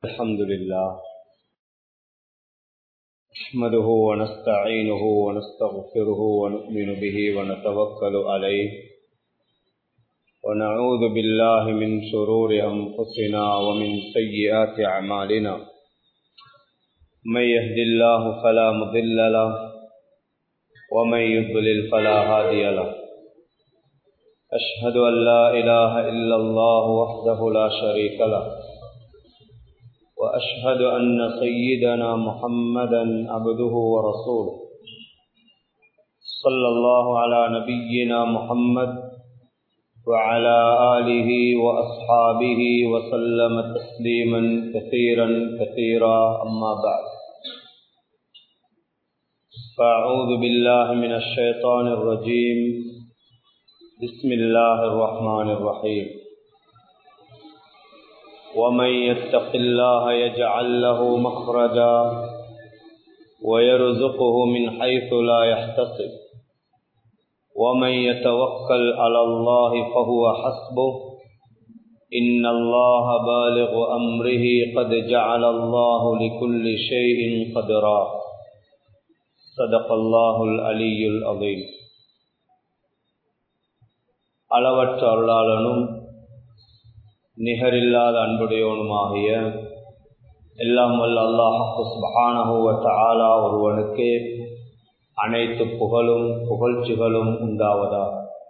الحمد لله نحمده ونستعينه ونستغفره ونؤمن به ونتوكل عليه ونعوذ بالله من شرور أنفسنا ومن سيئات أعمالنا من يهد الله فلا مضل له ومن يضلل فلا هادي له أشهد أن لا إله إلا الله وحده لا شريك له وأشهد أن سيدنا محمدا عبده ورسوله صلى الله على نبينا محمد وعلى آله وأصحابه وسلم تسليما كثيرا كثيرا أما بعد فأعوذ بالله من الشيطان الرجيم بسم الله الرحمن الرحيم ومن يتق الله يجعل له مخرجا ويرزقه من حيث لا يحتسب ومن يتوكل على الله فهو حسبه إن الله بالغ أمره قد جعل الله لكل شيء قدرا صدق الله العلي العظيم அளவற்ற அருளாளனும் நிகரில்லாத அன்புடையவனுமாகிய எல்லாம் வல்ல அல்லாஹு சுபஹானஹுவ தஆலா ஒருவனுக்கே அனைத்து புகழும் புகழ்ச்சிகளும் உண்டாவதா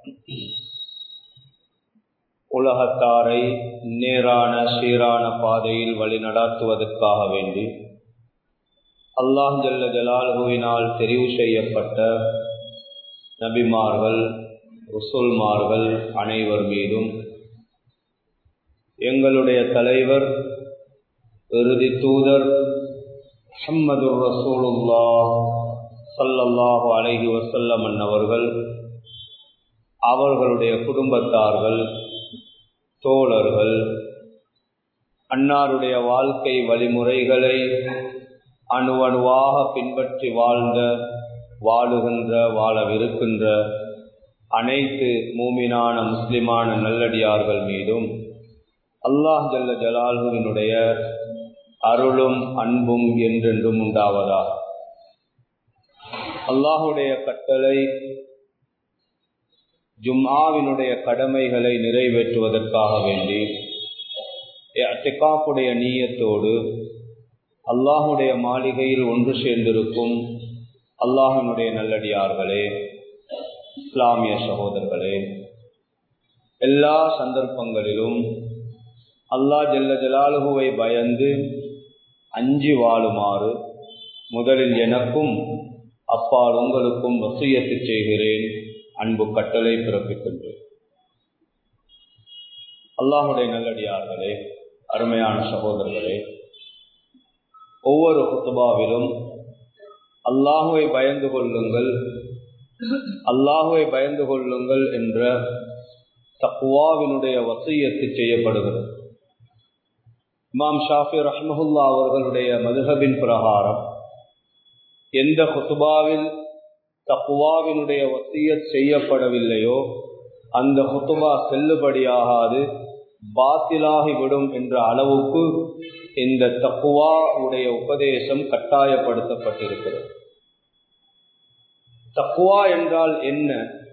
உலகத்தாரை நேரான சீரான பாதையில் வழி நடாத்துவதற்காக வேண்டி அல்லாஹ் ஜல்ல ஜலாலுவினால் தெரிவு செய்யப்பட்ட நபிமார்கள் ருசுல்மார்கள் அனைவர் மீதும் எங்களுடைய தலைவர் இறுதி தூதர் முஹம்மது ரசூலுல்லா சல்லல்லாஹு அலைஹி வசல்லம் அன்னவர்கள் அவர்களுடைய குடும்பத்தார்கள் தோழர்கள் அன்னாருடைய வாழ்க்கை வழிமுறைகளை அணுவணுவாக பின்பற்றி வாழ்ந்த வாழுகின்ற வாழவிருக்கின்ற அனைத்து மூமினான முஸ்லிமான நல்லடியார்கள் மீதும் அல்லாஹ் ஜல்ல ஜலாலுவினுடைய அருளும் அன்பும் என்றென்றும் உண்டாவதா அல்லாஹுடைய கட்டளை ஜும்ஆவினுடைய கடமைகளை நிறைவேற்றுவதற்காக வேண்டி அத்திகாப்புடைய நீயத்தோடு அல்லாஹுடைய மாளிகையில் ஒன்று சேர்ந்திருக்கும் அல்லாஹினுடைய நல்லடியார்களே இஸ்லாமிய சகோதரர்களே எல்லா சந்தர்ப்பங்களிலும் அல்லா ஜல்ல ஜலாலுகுவை பயந்து அஞ்சி வாழுமாறு முதலில் எனக்கும் அப்பால் உங்களுக்கும் வசியத்து செய்கிறேன் அன்பு கட்டளை பிறப்பிக்கின்றேன் அல்லாஹுடைய நல்லடியார்களே அருமையான சகோதரர்களே ஒவ்வொரு குத்துபாவிலும் அல்லாஹுவை பயந்து கொள்ளுங்கள் அல்லாஹுவை பயந்து கொள்ளுங்கள் என்ற தக்குவாவினுடைய வசையத்து செய்யப்படுகிறது இமாம் ஷாஃபி ரஹ்மஹுல்லா அவர்களுடைய மதுஹபின் பிரகாரம் எந்த ஹுத்துபாவில் தக்குவாவினுடைய வசியத் செய்யப்படவில்லையோ அந்த ஹுத்துபா செல்லுபடியாகாது பாத்திலாகிவிடும் என்ற அளவுக்கு இந்த தக்குவா உடைய உபதேசம் கட்டாயப்படுத்தப்பட்டிருக்கிறது தக்குவா என்றால் என்ன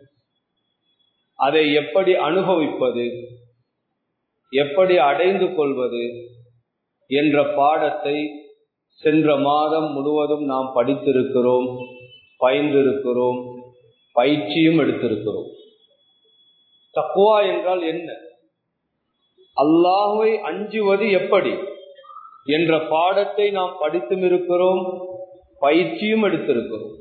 அதை எப்படி அனுபவிப்பது எப்படி அடைந்து கொள்வது என்ற பாடத்தை சென்ற மாதம் முழுவதும் நாம் படித்திருக்கிறோம் பயின்றிருக்கிறோம் பயிற்சியும் எடுத்திருக்கிறோம் தக்குவா என்றால் என்ன அல்லாஹுவை அஞ்சுவது எப்படி என்ற பாடத்தை நாம் படித்தும் இருக்கிறோம் பயிற்சியும் எடுத்திருக்கிறோம்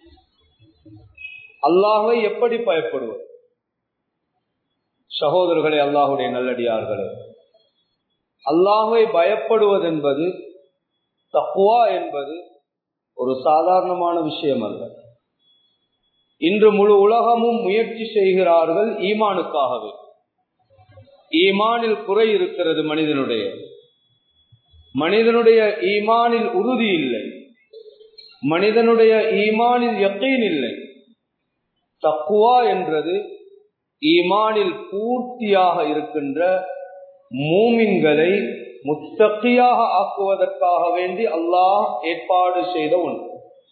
அல்லாஹை எப்படி பயப்படுவது சகோதரர்களே அல்லாஹுடைய நல்லடியார்களே அல்லாஹை பயப்படுவது என்பது தக்குவா என்பது ஒரு சாதாரணமான விஷயம் அல்ல இன்று முழு உலகமும் முயற்சி செய்கிறார்கள் ஈமானுக்காகவே ஈமானில் குறை இருக்கிறது மனிதனுடைய மனிதனுடைய ஈமானில் உறுதி இல்லை மனிதனுடைய ஈமானில் யக்கீன் இல்லை தக்குவா என்றது ஈமானில் பூர்த்தியாக இருக்கின்ற மூமின்களை முத்தக்கியாக ஆக்குவதற்காக வேண்டி அல்லாஹ் ஏற்பாடு செய்த ஒன்று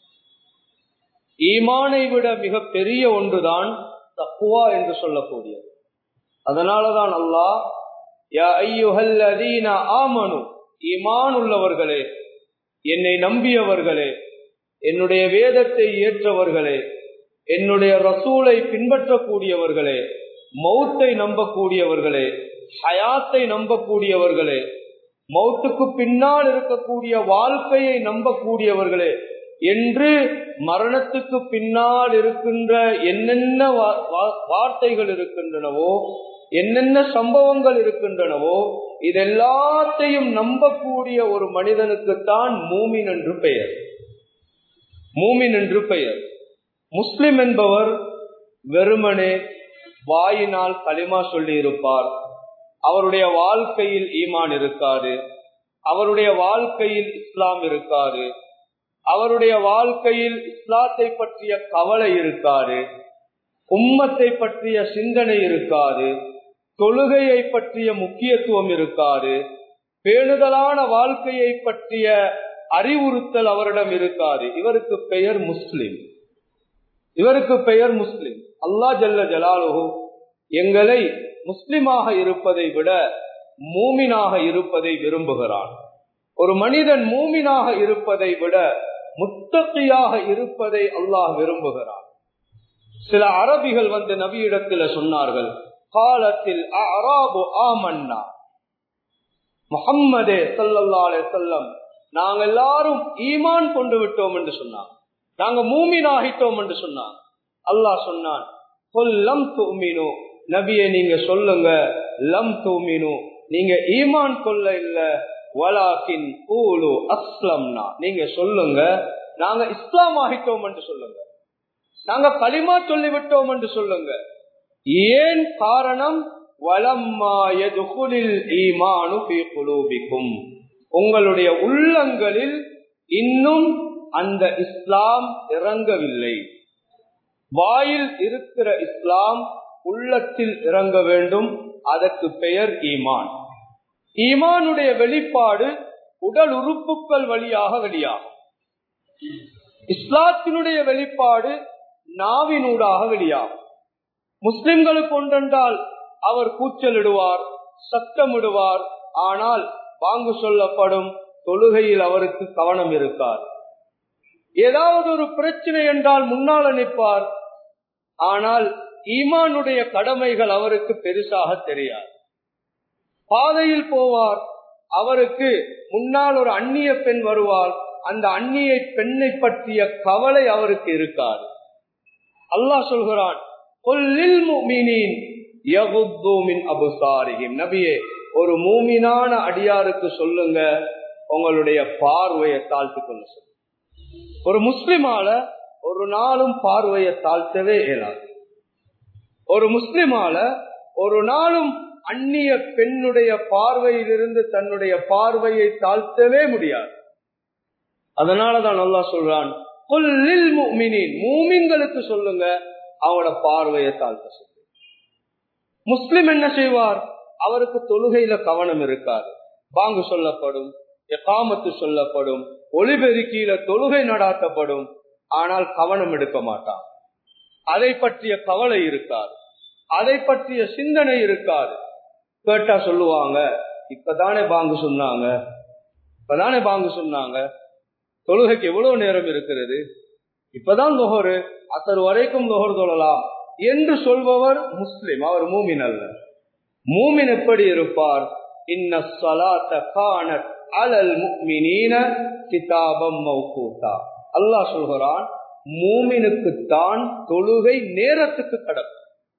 ஈமானை விட மிக பெரிய ஒன்றுதான் தக்குவா என்று சொல்லக்கூடியது அதனாலதான் அல்லாஹ் யா ஐயுஹல்லதீன ஆமனு ஈமான் உள்ளவர்களே என்னை நம்பியவர்களே என்னுடைய வேதத்தை ஏற்றவர்களே என்னுடைய ரசூலை பின்பற்றக்கூடியவர்களே மௌத்தை நம்பக்கூடியவர்களே ஹயாத்தை நம்பக்கூடியவர்களே மௌத்துக்கு பின்னால் இருக்கக்கூடிய வாழ்க்கையை நம்பக்கூடியவர்களே என்று மரணத்துக்கு பின்னால் இருக்கின்ற என்னென்ன வார்த்தைகள் இருக்கின்றனவோ என்னென்ன சம்பவங்கள் இருக்கின்றனவோ இதெல்லாத்தையும் நம்பக்கூடிய ஒரு மனிதனுக்குத்தான் மூமின் என்று பெயர் மூமின் என்று பெயர் முஸ்லிம் என்பவர் வெறுமனே வாயினால் களிமா சொல்லி இருப்பார் அவருடைய வாழ்க்கையில் ஈமான் இருக்காது அவருடைய வாழ்க்கையில் இஸ்லாம் இருக்காது அவருடைய வாழ்க்கையில் இஸ்லாத்தை பற்றிய கவலை இருக்காது உம்மத்தை பற்றிய சிந்தனை இருக்காது தொழுகையை பற்றிய முக்கியத்துவம் இருக்காது பேணுதலான வாழ்க்கையை பற்றிய அறிவுறுத்தல் அவரிடம் இருக்காது இவருக்கு பெயர் முஸ்லிம் இவருக்கு பெயர் முஸ்லிம் அல்லா ஜல்ல ஜலாலுஹு எங்களை முஸ்லிமாக இருப்பதை விட மூமினாக இருப்பதை விரும்புகிறான் ஒரு மனிதன் மூமினாக இருப்பதை விட முத்தகையாக இருப்பதை அல்லாஹ் விரும்புகிறான் சில அரபிகள் வந்து நபியிடத்தில் சொன்னார்கள் காலத்தில் அராபு ஆமன்னா முகம்மதே சல்லல்லா செல்லம் நாங்க எல்லாரும் ஈமான் கொண்டு விட்டோம் என்று சொன்னாங்க நாங்க மூமினாகிட்டோம் என்று சொன்னாங்க அல்லாஹ் சொன்னான் கொல்லம் தூமினோ நபியை நீங்க சொல்லுங்க லம் தூமினு நீங்க ஈமான் கொள்ள இல்ல வலாக்கின் கூலு அஸ்லம்னா நீங்க சொல்லுங்க நாங்க இஸ்லாம் ஆகிட்டோம் என்று சொல்லுங்க நாங்க களிமா சொல்லிவிட்டோம் என்று சொல்லுங்க ஏன் காரணம் உங்களுடைய உள்ளங்களில் இன்னும் அந்த இஸ்லாம் இறங்கவில்லை வாயில் இருக்கிற இஸ்லாம் உள்ளத்தில் இறங்க வேண்டும் அதற்கு பெயர் ஈமான் ஈமானுடைய வெளிப்பாடு உடல் உறுப்புகள் வழியாக வெளியாகும் இஸ்லாத்தினுடைய வெளிப்பாடு நாவினூடாக வெளியாகும் முஸ்லிம்களுக்கு ஒன்றென்றால் அவர் கூச்சலிடுவார் சத்தமிடுவார் ஆனால் வாங்கு சொல்லப்படும் தொழுகையில் அவருக்கு கவனம் இருக்கார் ஏதாவது ஒரு பிரச்சனை என்றால் முன்னால் நிற்பார் ஆனால் ஈமானுடைய கடமைகள் அவருக்கு பெருசாக தெரியாது பாதையில் போவார் அவருக்கு முன்னால் ஒரு அந்நிய பெண் வருவார் அந்த அந்நிய பெண்ணை பற்றிய கவலை அவருக்கு இருக்காது அல்லாஹ் சொல்கிறான் நபியே ஒரு மூமினான அடியாருக்கு சொல்லுங்க உங்களுடைய பார்வையை தாழ்த்து கொள்ள சொல்லுங்க ஒரு முஸ்லிமால ஒரு நாளும் பார்வையை தாழ்த்தவே இயலாது ஒரு முஸ்லிமால ஒரு நாளும் அந்நிய பெண்ணுடைய பார்வையிலிருந்து தன்னுடைய பார்வையை தாழ்த்தவே முடியாது அதனாலதான் நல்லா சொல்றான் மூமின்களுக்கு சொல்லுங்க அவனோட பார்வையை தாழ்த்த சொல்லு முஸ்லிம் என்ன செய்வார் அவருக்கு தொழுகையில கவனம் இருக்காது பாங்கு சொல்லப்படும் எக்காமத்து சொல்லப்படும் ஒளிபெருக்கியில தொழுகை நடாத்தப்படும் ஆனால் கவனம் எடுக்க மாட்டான் அதை பற்றிய கவலை இருக்காது அதை பற்றிய சிந்தனை இருக்காது கேட்டா சொல்லுவாங்க இப்பதானே பாங்கு சொன்னாங்க இப்பதானே பாங்கு சொன்னாங்க தொழுகைக்கு எவ்வளவு நேரம் இருக்கிறது இப்பதான் நுகரு அசர் வரைக்கும் நுகர் தொழலாம் என்று சொல்பவர் முஸ்லிம் அவர் மூமின் அல்ல மூமின் எப்படி இருப்பார் இன்ன சலாத்த கானத் அலல் முக்மினீன கிதாபம் மௌகூத்தா அல்லாஹ் சொல்கிறான் மூமினுக்குத்தான் தொழுகை நேரத்துக்கு கடமை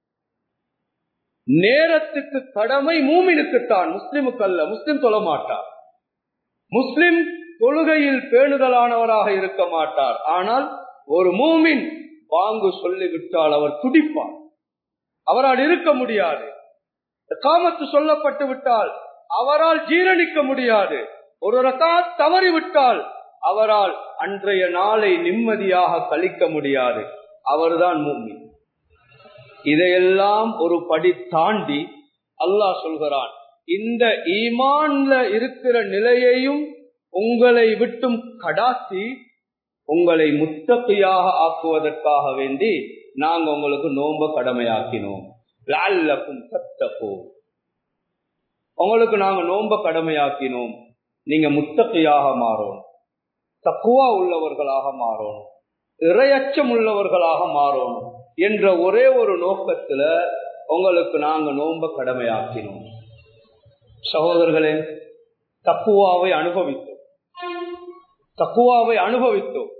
நேரத்துக்கு கடமை மூமினுக்குத்தான் முஸ்லிமுக்கு அல்ல முஸ்லிம் சொல்ல மாட்டார் முஸ்லிம் தொழுகையில் பேணுதலானவராக இருக்க மாட்டார் ஆனால் ஒரு மூமின் வாங்கு சொல்லிவிட்டால் அவர் துடிப்பார் அவரால் இருக்க முடியாது காமத்து சொல்லப்பட்டு விட்டால் அவரால் ஜீரணிக்க முடியாது ஒரு ரகாத் தவறிவிட்டால் அவரால் அன்றைய நாளை நிம்மதியாக கழிக்க முடியாது அவர்தான் மூமி இதையெல்லாம் ஒரு படி தாண்டி அல்லாஹ் சொல்கிறான் இந்த ஈமான்ல இருக்கிற நிலையையும் உங்களை விட்டும் கடாத்தி உங்களை முத்தகையாக ஆக்குவதற்காக வேண்டி நாங்க உங்களுக்கு நோம்ப கடமையாக்கினோம் லால்லக்கும் சத்தப்போ உங்களுக்கு நாங்க நோம்ப கடமையாக்கினோம் நீங்க முத்தகையாக மாறணும் தக்குவா உள்ளவர்களாக மாறணும் இரையச்சம் உள்ளவர்களாக மாறணும் என்ற ஒரே ஒரு நோக்கத்துல உங்களுக்கு நாங்க நோம்ப கடமையாக்கினோம் சகோதரர்களே தக்குவாவை அனுபவித்தோம் தக்குவாவை அனுபவித்தோம்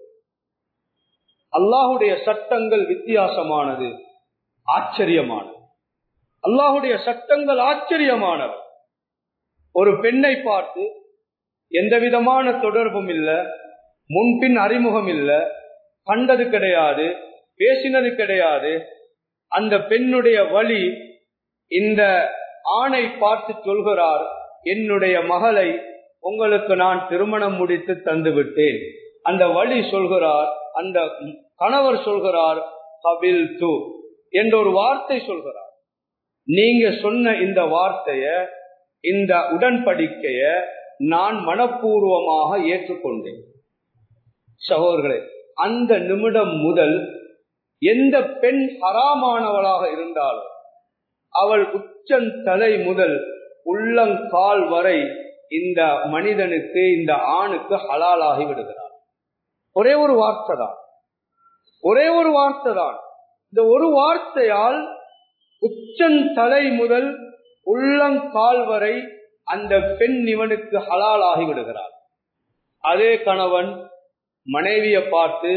அல்லாஹுடைய சட்டங்கள் வித்தியாசமானது ஆச்சரியமானது அல்லாஹுடைய சட்டங்கள் ஆச்சரியமானது ஒரு பெண்ணை பார்த்து எந்த விதமான தொடர்பும் இல்ல முன்பின் அறிமுகம் இல்ல கண்டது கிடையாது பேசினது கிடையாது அந்த பெண்ணுடைய வழி இந்த ஆணை பார்த்து சொல்கிறார் என்னுடைய மகளை உங்களுக்கு நான் திருமணம் முடித்து தந்து விட்டேன் அந்த வழி சொல்கிறார் அந்த கணவர் சொல்கிறார் கபில் து என்ற ஒரு வார்த்தை சொல்கிறார் நீங்க சொன்ன இந்த வார்த்தைய இந்த உடன்படிக்கைய நான் மனப்பூர்வமாக ஏற்றுக்கொண்டேன் சகோதரர்களே அந்த நிமிடம் முதல் எந்த பெண் ஹராமானவளாக இருந்தாலும் அவள் உச்சந்தலை முதல் உள்ளங்கால் வரை இந்த மனிதனுக்கு இந்த ஆணுக்கு ஹலாலாகி விடுகிறார் ஒரே ஒரு வார்த்தை தான் ஒரே ஒரு வார்த்தை தான் இந்த ஒரு வார்த்தையால் உச்சந்தலை முதல் உள்ளங்கால் வரை அந்த பெண் இவனுக்கு ஹலாலாகி விடுகிறார் அதே கணவன் மனைவியை பார்த்து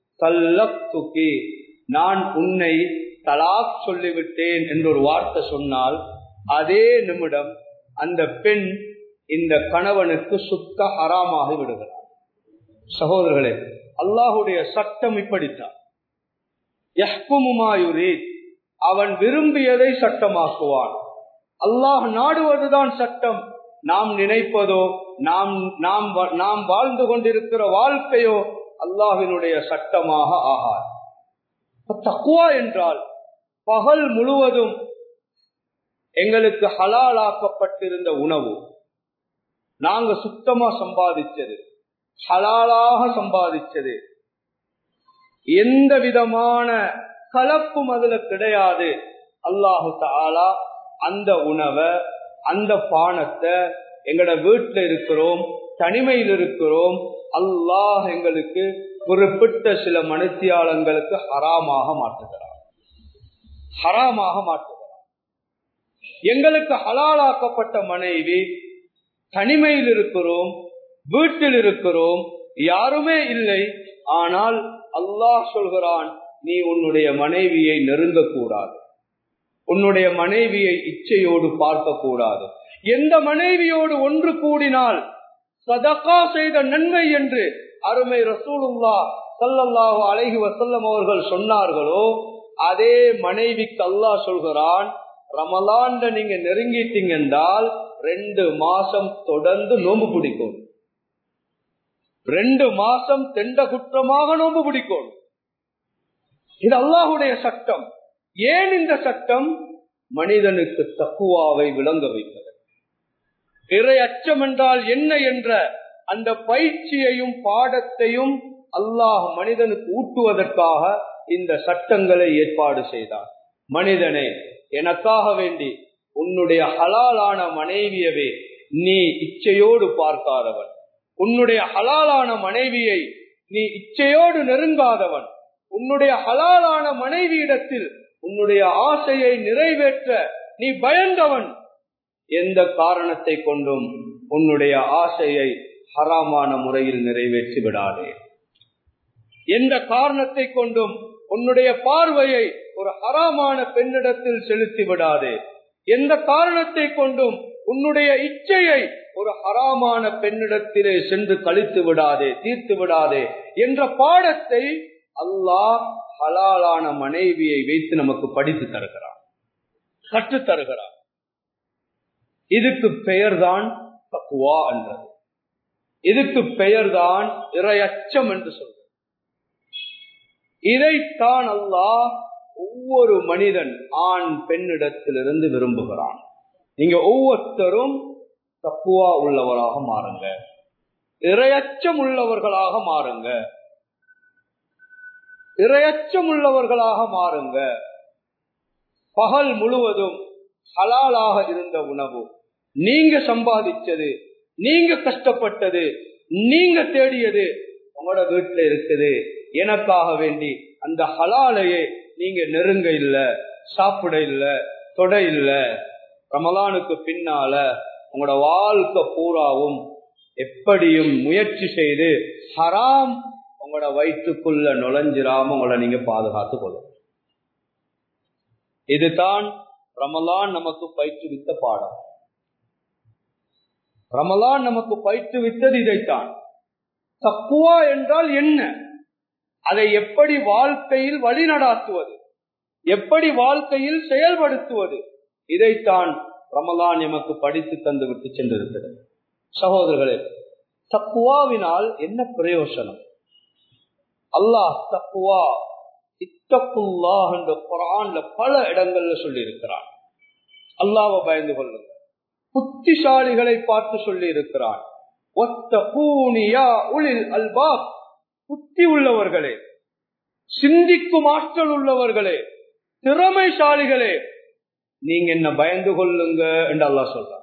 தல்லி நான் உன்னை தலாக் சொல்லிவிட்டேன் என்று ஒரு வார்த்தை சொன்னால் அதே நிமிடம் அந்த பெண் இந்த கணவனுக்கு சுத்த ஹராமாகி விடுகிறார் சகோதரர்களே அல்லாஹுடைய சட்டம் இப்படித்தான் அவன் விரும்பியதை சட்டமாக்குவான் அல்லாஹ் நாடுவதுதான் சட்டம் நாம் நினைப்பதோ நாம் நாம் நாம் வாழ்ந்து கொண்டிருக்கிற வாழ்க்கையோ அல்லாஹினுடைய சட்டமாக ஆகாது தக்குவா என்றால் பகல் முழுவதும் எங்களுக்கு ஹலாலாக்கப்பட்டிருந்த உணவு நாங்க சுத்தமா சம்பாதிச்சது ஹலாலாக சம்பாதிச்சது எந்த விதமான கலப்பும் அதுல கிடையாது அல்லாஹு தாலா அந்த உணவை அந்த பானத்தை எங்கட வீட்டுல இருக்கிறோம் தனிமையில் இருக்கிறோம் அல்லாஹ் எங்களுக்கு குறிப்பிட்ட சில மனுத்தியாளங்களுக்கு ஹராமாக மாற்றுகிறார் ஹராமாக மாற்றுகிறார் எங்களுக்கு ஹலாலாக்கப்பட்ட மனைவி தனிமையில் இருக்கிறோம் வீட்டில் இருக்கிறோம் யாருமே இல்லை ஆனால் அல்லாஹ் சொல்கிறான் நீ உன்னுடைய மனைவியை நெருங்க கூடாது உன்னுடைய மனைவியை இச்சையோடு பார்க்க கூடாது எந்த மனைவியோடு ஒன்று கூடினால் சதகா செய்த நன்மை என்று அருமை ரசூலுல்லா சல்லல்லாஹு அலைஹி வசல்லம் அவர்கள் சொன்னார்களோ அதே மனைவிக்கு அல்லாஹ் சொல்கிறான் ரமலான்ல நீங்க நெருங்கிட்டீங்க என்றால் ரெண்டு மாசம் தொடர்ந்து நோம்பு பிடிக்கும் ரெண்டு மாசம் தெண்ட குற்றமாக நோம்பு பிடிக்கும் இது அல்லாஹுடைய சட்டம் ஏன் இந்த சட்டம் மனிதனுக்கு தக்குவாவை விளங்க வைப்பது இறை அச்சம் என்றால் என்ன என்ற அந்த பயிற்சியையும் பாடத்தையும் அல்லாஹ் மனிதனுக்கு ஊட்டுவதற்காக இந்த சட்டங்களை ஏற்பாடு செய்தார் மனிதனே எனக்காக வேண்டி உன்னுடைய ஹலாலான மனைவியவே நீ இச்சையோடு பார்க்காதவன் உன்னுடைய ஹலாலான மனைவியை நீ இச்சையோடு நெருங்காதவன் உன்னுடைய ஹலாலான மனைவியிடத்தில் உன்னுடைய ஆசையை நிறைவேற்ற நீ பயந்தவன் எந்த காரணத்தை கொண்டும் உன்னுடைய ஆசையை ஹராமான முறையில் நிறைவேற்றி விடாதே எந்த காரணத்தை கொண்டும் உன்னுடைய பார்வையை ஒரு ஹராமான பெண்ணிடத்தில் செலுத்தி விடாதே எந்த காரணத்தை கொண்டும் உன்னுடைய இச்சையை ஒரு ஹராமான பெண்ணிடத்திலே சென்று கழித்து விடாதே தீர்த்து விடாதே என்ற பாடத்தை அல்லாஹ் ஹலாலான மனைவியை வைத்து நமக்கு படித்து தருகிறான் கற்றுத் தருகிறான் இதுக்கு பெயர்தான் தக்குவா என்றது இதுக்கு பெயர்தான் இரையச்சம் என்று சொல்றது இதைத்தான் அல்லாஹ் ஒவ்வொரு மனிதன் ஆண் பெண்ணிடத்திலிருந்து விரும்புகிறான் நீங்க ஒவ்வொருத்தரும் தப்புவா உள்ளவராக மாறுங்க இரையச்சம் உள்ளவர்களாக மாறுங்க இரையச்சம் உள்ளவர்களாக மாறுங்க பகல் முழுவதும் ஹலாலாக இருந்த உணவு நீங்க சம்பாதிச்சது நீங்க கஷ்டப்பட்டது நீங்க தேடியது உங்களோட வீட்டுல இருக்குது எனக்காக வேண்டி அந்த ஹலாலையே நீங்க நெருங்க இல்ல சாப்பிட இல்ல தொட இல்ல ரமலானுக்கு பின்னால உங்களோட வாழ்க்கை பூராவும் எப்படியும் முயற்சி செய்து ஹராம் உங்களோட வயிற்றுக்குள்ள நுழைஞ்சிராம உங்களை நீங்க பாதுகாத்து கொள்ளும் இதுதான் ரமலான் நமக்கு பயிற்றுவித்த பாடம் ரமலான் நமக்கு பயிற்றுவித்தது இதைத்தான் தக்குவா என்றால் என்ன அதை எப்படி வாழ்க்கையில் வழிநடாத்துவது எப்படி வாழ்க்கையில் செயல்படுத்துவது இதைத்தான் ரமலான் எமக்கு படித்து தந்து விட்டு சென்றிருக்கிறது சகோதரர்களே தக்குவாவினால் என்ன பிரயோசனம் அல்லாஹ் தக்குவா இத்தக்குல்லா என்ற குரான்ல பல இடங்கள்ல சொல்லி இருக்கிறான் அல்லாவை பயந்து கொள்ளுங்க புத்திசாலிகளை பார்த்து சொல்லி இருக்கிறான் ஒத்த பூனியா உளில் அல்பாப் புத்தி உள்ளவர்களே சிந்திக்கும் ஆற்றல் உள்ளவர்களே திறமைசாலிகளே நீங்க என்ன பயந்து கொள்ளுங்க என்று அல்லா சொல்றான்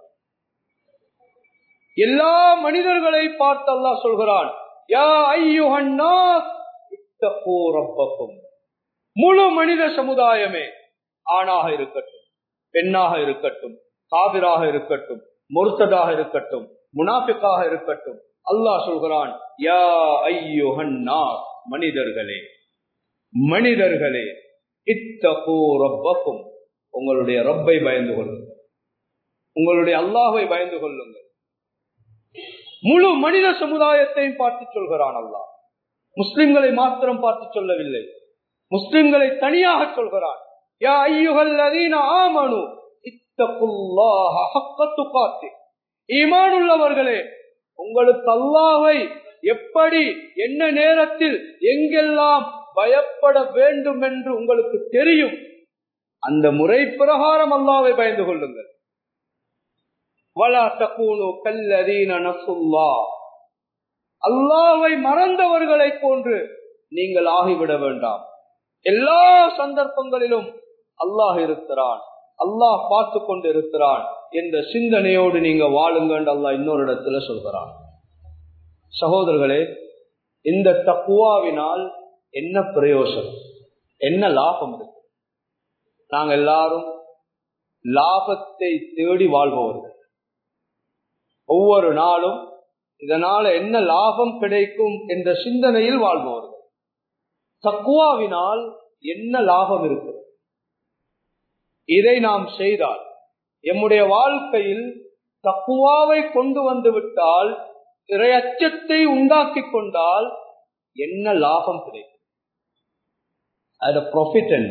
எல்லா மனிதர்களை பார்த்து அல்லா சொல்கிறான் யா ஐயுஹன்னா இத்தகூ ரப்பக்கும் முழு மனித சமுதாயமே ஆணாக இருக்கட்டும் பெண்ணாக இருக்கட்டும் காவிராக இருக்கட்டும் முர்த்ததாக இருக்கட்டும் முனாஃபிக்காக இருக்கட்டும் அல்லாஹ் சொல்கிறான் யா ஐயுஹன்னா மனிதர்களே மனிதர்களே இத்தகூ ரப்பக்கும் உங்களுடைய ரப்பை பயந்து கொள்ளுங்கள் உங்களுடைய அல்லாஹை பயந்து கொள்ளுங்கள் முழு மனித சமுதாயத்தையும் பார்த்து சொல்கிறான் அல்லாஹ் முஸ்லிம்களை மாத்திரம் பார்த்து சொல்லவில்லை முஸ்லிம்களை தனியாக சொல்கிறான் யா ஐயுகல் அதீன ஆமனு இத்தகுல்லாஹ ஹக்க துகாத்தி ஈமான் உள்ளவர்களே உங்களுக்கு அல்லாஹை எப்படி என்ன நேரத்தில் எங்கெல்லாம் பயப்பட வேண்டும் என்று உங்களுக்கு தெரியும் அந்த முறை பிரகாரம் அல்லாவை பயந்து கொள்ளுங்கள் வலா தக்கூனு கல்லதீன நசுல்லா அல்லாவை மறந்தவர்களை போன்று நீங்கள் ஆகிவிட வேண்டாம் எல்லா சந்தர்ப்பங்களிலும் அல்லாஹ் இருக்கிறான் அல்லாஹ் பார்த்து கொண்டு இருக்கிறான் என்ற சிந்தனையோடு நீங்க வாழுங்கள் அல்லாஹ் இன்னொரு இடத்துல சொல்கிறான் சகோதரர்களே இந்த தக்குவாவினால் என்ன பிரயோசனம் என்ன லாபம் இருக்கு நாங்க எல்லாரும் லாபத்தை தேடி வாழ்பவர்கள் ஒவ்வொரு நாளும் இதனால என்ன லாபம் கிடைக்கும் என்ற சிந்தனையில் வாழ்பவர்கள் தக்குவாவினால் என்ன லாபம் இருக்கிறது இதை நாம் செய்தால் எம்முடைய வாழ்க்கையில் தக்குவாவை கொண்டு வந்து விட்டால் இறையச்சத்தை உண்டாக்கி கொண்டால் என்ன லாபம் கிடைக்கும் அதோட ப்ராஃபிட் என்ன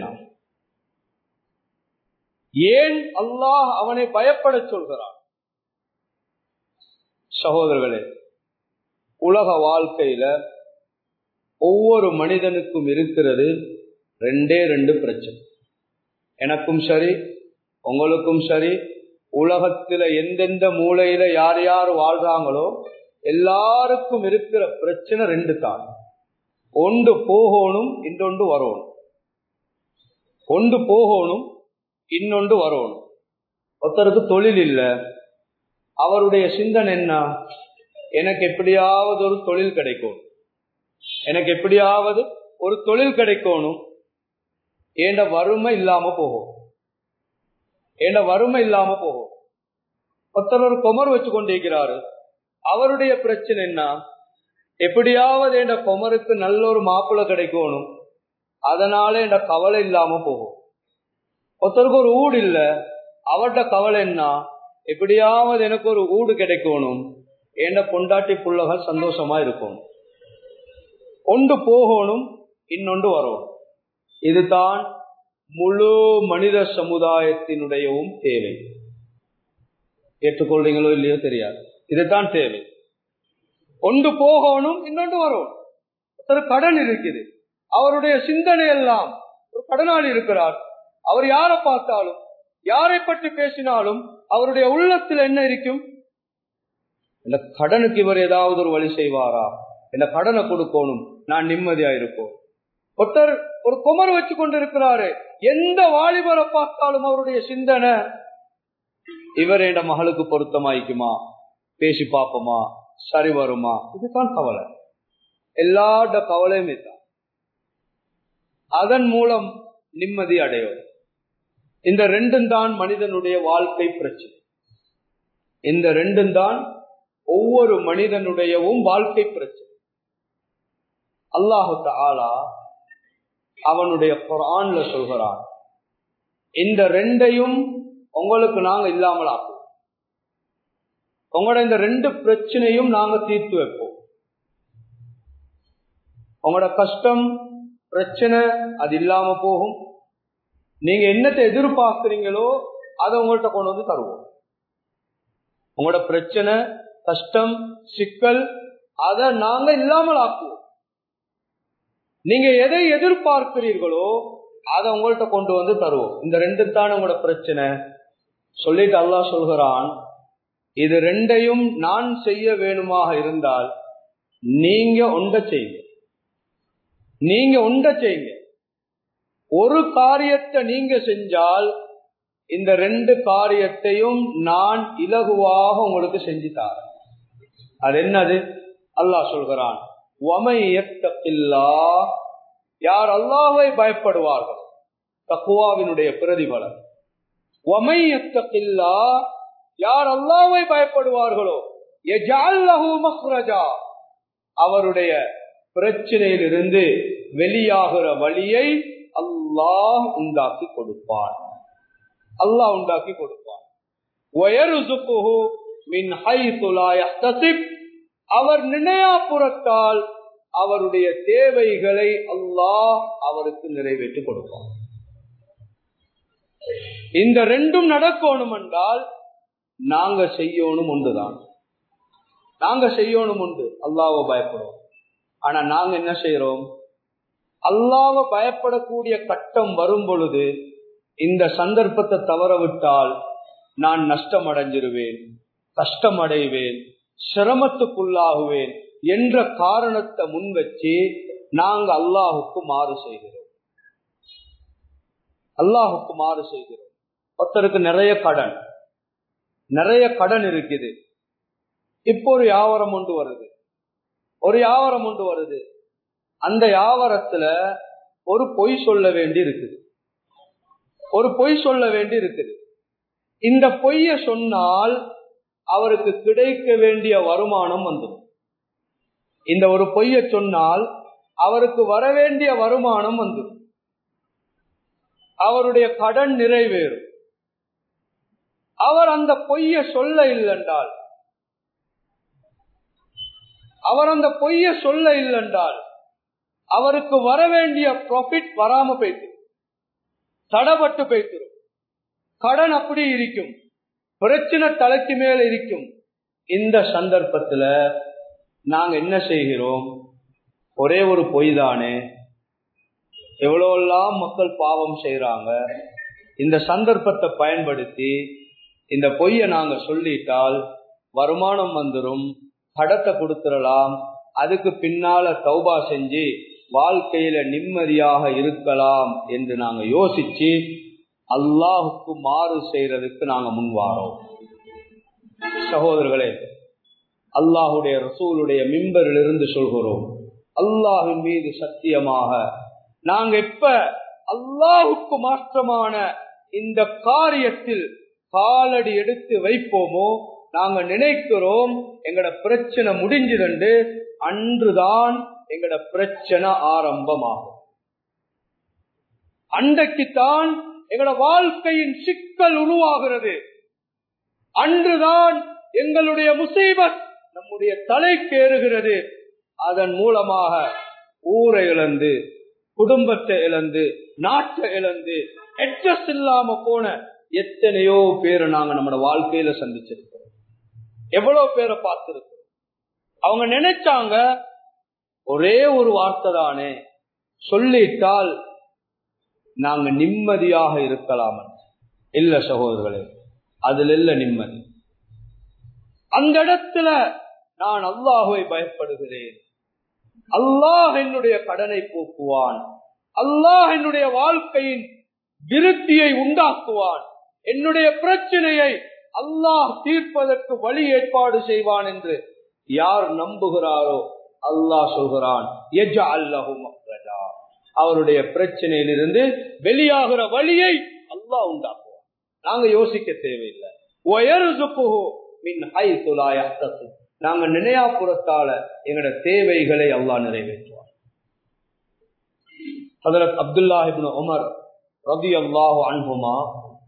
ஏன் அல்லாஹ் அவனை பயப்பட சொல்கிறான் சகோதரர்களே உலக வாழ்க்கையில ஒவ்வொரு மனிதனுக்கும் இருக்கிறது ரெண்டே ரெண்டு பிரச்சனை எனக்கும் சரி உங்களுக்கும் சரி உலகத்துல எந்தெந்த மூலையில யார் யார் வாழ்றாங்களோ எல்லாருக்கும் இருக்கிற பிரச்சனை ரெண்டு தான் ஒன்று போகணும் இன்னொன்று வரணும் ஒன்று போகணும் இன்னொன்று வரணும் ஒருத்தருக்கு தொழில் இல்லை அவருடைய சிந்தனை என்ன எனக்கு எப்படியாவது ஒரு தொழில் கிடைக்கும் எனக்கு எப்படியாவது ஒரு தொழில் கிடைக்கணும் ஏண்ட வறுமை இல்லாம போகும் ஏண்ட வறுமை இல்லாம போகும் ஒருத்தர் ஒரு குமர் வச்சு கொண்டிருக்கிறாரு அவருடைய பிரச்சனை என்ன எப்படியாவது என்ற குமருக்கு நல்ல ஒரு மாப்பிள்ளை கிடைக்கணும் அதனால என்ற கவலை இல்லாம போகும் ஒருத்தருக்கு ஒரு ஊடு இல்ல அவர்கிட்ட கவலை என்ன எப்படியாவது எனக்கு ஒரு ஊடு கிடைக்கணும் என்ற பொண்டாட்டி புள்ளகள் சந்தோஷமா இருக்கும் ஒன்று போகணும் இன்னொன்று வரணும் இதுதான் முழு மனித சமுதாயத்தினுடையவும் தேவை ஏற்றுக்கொள்றீங்களோ இல்லையோ தெரியாது இதுதான் தேவை ஒன்று போகணும் இன்னொன்று வரும் ஒருத்தர் கடன் இருக்குது அவருடைய சிந்தனை எல்லாம் ஒரு கடனாளி இருக்கிறார் அவர் யாரை பார்த்தாலும் யாரை பற்றி பேசினாலும் அவருடைய உள்ளத்தில் என்ன இருக்கும் இந்த கடனுக்கு இவர் ஏதாவது ஒரு வழி செய்வாரா இந்த கடனை கொடுக்கணும் நான் நிம்மதியா இருப்போம் ஒருத்தர் ஒரு குமர் வச்சு கொண்டிருக்கிறாரு எந்த வாலிபரை பார்த்தாலும் அவருடைய சிந்தனை இவர் என் மகளுக்கு பொருத்தமாய்க்குமா பேசி பார்ப்போமா சரி வருமா இதுதான் கவலை எல்லாட கவலையுமே தான் அதன் மூலம் நிம்மதி அடைவது இந்த ரெண்டும் தான் மனிதனுடைய வாழ்க்கை பிரச்சனை இந்த ரெண்டும் தான் ஒவ்வொரு மனிதனுடையவும் வாழ்க்கை பிரச்சனை அல்லாஹு ஆலா அவனுடைய குரான்ல சொல்கிறான் இந்த ரெண்டையும் உங்களுக்கு நாங்க இல்லாமல் ஆக்குவோம் உங்களோட இந்த ரெண்டு பிரச்சனையும் நாங்க தீர்த்து வைப்போம் உங்களோட கஷ்டம் பிரச்சனை அது இல்லாம போகும் நீங்க என்னத்தை எதிர்பார்க்கிறீங்களோ அதை உங்கள்கிட்ட கொண்டு வந்து தருவோம் உங்களோட பிரச்சனை கஷ்டம் சிக்கல் அதை நாங்க இல்லாமல் ஆக்குவோம் நீங்க எதை எதிர்பார்க்கிறீர்களோ அதை உங்கள்கிட்ட கொண்டு வந்து தருவோம் இந்த ரெண்டு தான் உங்களோட பிரச்சனை சொல்லிட்டு அல்லா சொல்கிறான் இது ரெண்டையும் நான் செய்ய வேணுமாக இருந்தால் நீங்க உண்ட செய்யுங்க நீங்க உண்ட செய்யுங்க ஒரு காரியத்தை நீங்க செஞ்சால் இந்த ரெண்டு காரியத்தையும் நான் இலகுவாக உங்களுக்கு செஞ்சு தாரேன் அது என்னது அல்லாஹ் சொல்கிறான் யார் அல்லாவை பயப்படுவார்கள் தக்குவாவினுடைய பிரதிபலன் ஒமையத்தக்கில்லா யார் அல்லாவை பயப்படுவார்களோ அவருடைய பிரச்சனையிலிருந்து வெளியாகிற வழியை அல்லாஹ் உண்டாக்கி கொடுப்பான் அல்லாஹ் உண்டாக்கி கொடுப்பான் அவர் நினையாப்புறத்தால் அவருடைய தேவைகளை அல்லாஹ் அவருக்கு நிறைவேற்றி கொடுப்பான் இந்த ரெண்டும் நடக்கணும் என்றால் நாங்க செய்யணும் ஒன்றுதான் நாங்க செய்யணும் உண்டு அல்லாவ பயப்படுவோம் ஆனா நாங்க என்ன செய்யறோம் அல்லாவ பயப்படக்கூடிய கட்டம் வரும் பொழுது இந்த சந்தர்ப்பத்தை தவற விட்டால் நான் நஷ்டம் அடைஞ்சிருவேன் கஷ்டம் அடைவேன் சிரமத்துக்குள்ளாகுவேன் என்ற காரணத்தை முன் வச்சு நாங்க அல்லாஹுக்கு மாறு செய்கிறோம் அல்லாஹுக்கு மாறு செய்கிறோம் ஒருத்தருக்கு நிறைய கடன் நிறைய கடன் இருக்குது இப்போ ஒரு வியாபாரம் ஒன்று வருது ஒரு வியாபாரம் ஒன்று வருது அந்த வியாபாரத்துல ஒரு பொய் சொல்ல வேண்டி இருக்குது ஒரு பொய் சொல்ல வேண்டி இருக்குது இந்த பொய்ய சொன்னால் அவருக்கு கிடைக்க வேண்டிய வருமானம் வந்துடும் இந்த ஒரு பொய்ய சொன்னால் அவருக்கு வர வேண்டிய வருமானம் வந்துடும் அவருடைய கடன் நிறைவேறும் அவர் அந்த பொய்ய சொல்ல இல்லைன்றால் அவர் அந்த பொய்ய சொல்ல இல்லைன்றால் அவருக்கு வர வேண்டிய ப்ராஃபிட் வராம போயிட்டு தடப்பட்டு போய்த்திரும் கடன் அப்படி இருக்கும் பிரச்சனை தலைக்கு மேல இருக்கும் இந்த சந்தர்ப்பத்துல நாங்க என்ன செய்கிறோம் ஒரே ஒரு பொய் தானே எவ்வளவெல்லாம் மக்கள் பாவம் செய்யறாங்க இந்த சந்தர்ப்பத்தை பயன்படுத்தி இந்த பொய்ய நாங்க சொல்லிட்டால் வருமானம் வந்துடும் கடத்தை கொடுத்துடலாம் அதுக்கு பின்னால தௌபா செஞ்சு வாழ்க்கையில நிம்மதியாக இருக்கலாம் என்று நாங்க யோசிச்சு அல்லாஹுக்கு மாறு செய்யறதுக்கு நாங்க முன்வாரோம் சகோதரர்களே அல்லாஹுடைய ரசூலுடைய மிம்பரில் இருந்து சொல்கிறோம் அல்லாஹின் மீது சத்தியமாக நாங்க எப்ப அல்லாஹுக்கு மாற்றமான இந்த காரியத்தில் காலடி எடுத்து வைப்போமோ நாங்க நினைக்கிறோம் எங்கட பிரச்சனை முடிஞ்சிருந்து அன்றுதான் எங்கட பிரச்சனை ஆரம்பமாகும் அன்றைக்குத்தான் எங்கட வாழ்க்கையின் சிக்கல் உருவாகிறது அன்றுதான் எங்களுடைய முசீபத் நம்முடைய தலைக்கேறுகிறது அதன் மூலமாக ஊரை இழந்து குடும்பத்தை இழந்து நாட்டை இழந்து அட்ரஸ் இல்லாம போன எத்தனையோ பேரை நாங்க நம்ம வாழ்க்கையில சந்திச்சிருக்கோம் எவ்வளவு பேரை பார்த்திருக்கோம் அவங்க நினைச்சாங்க ஒரே ஒரு வார்த்தை தானே சொல்லிட்டால் நாங்க நிம்மதியாக இருக்கலாம் இல்ல சகோதரர்களே அதுல இல்ல நிம்மதி அந்த இடத்துல நான் அல்லாஹுவை பயப்படுகிறேன் அல்லாஹ் என்னுடைய கடனை போக்குவான் அல்லாஹ் என்னுடைய வாழ்க்கையின் விருத்தியை உண்டாக்குவான் என்னுடைய பிரச்சனையை அல்லாஹ் தீர்ப்பதற்கு வழி ஏற்பாடு செய்வான் என்று யார் நம்புகிறாரோ அல்லாஹ் சொல்கிறான் அவருடைய பிரச்சனையிலிருந்து வெளியாகிற வழியை அல்லாஹ் உண்டாக்குவான் நாங்க யோசிக்க தேவையில்லை நாங்க நினையாபுரத்தால எங்களோட தேவைகளை அல்லாஹ் நிறைவேற்றுவார் ஹதரத் அப்துல்லாஹிபின் உமர் ரபி அல்லாஹு அன்புமா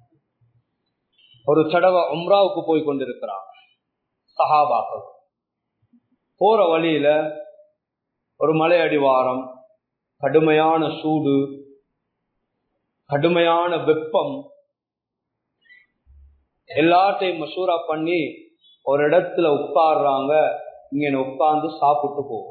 ஒரு தடவை உம்ராவுக்கு போய் கொண்டிருக்கிறாங்க சஹாபாக்கள் போற வழியில ஒரு மலை அடிவாரம் கடுமையான சூடு கடுமையான வெப்பம் எல்லாத்தையும் மசூரா பண்ணி ஒரு இடத்துல உட்காடுறாங்க இங்க உட்கார்ந்து சாப்பிட்டு போவோம்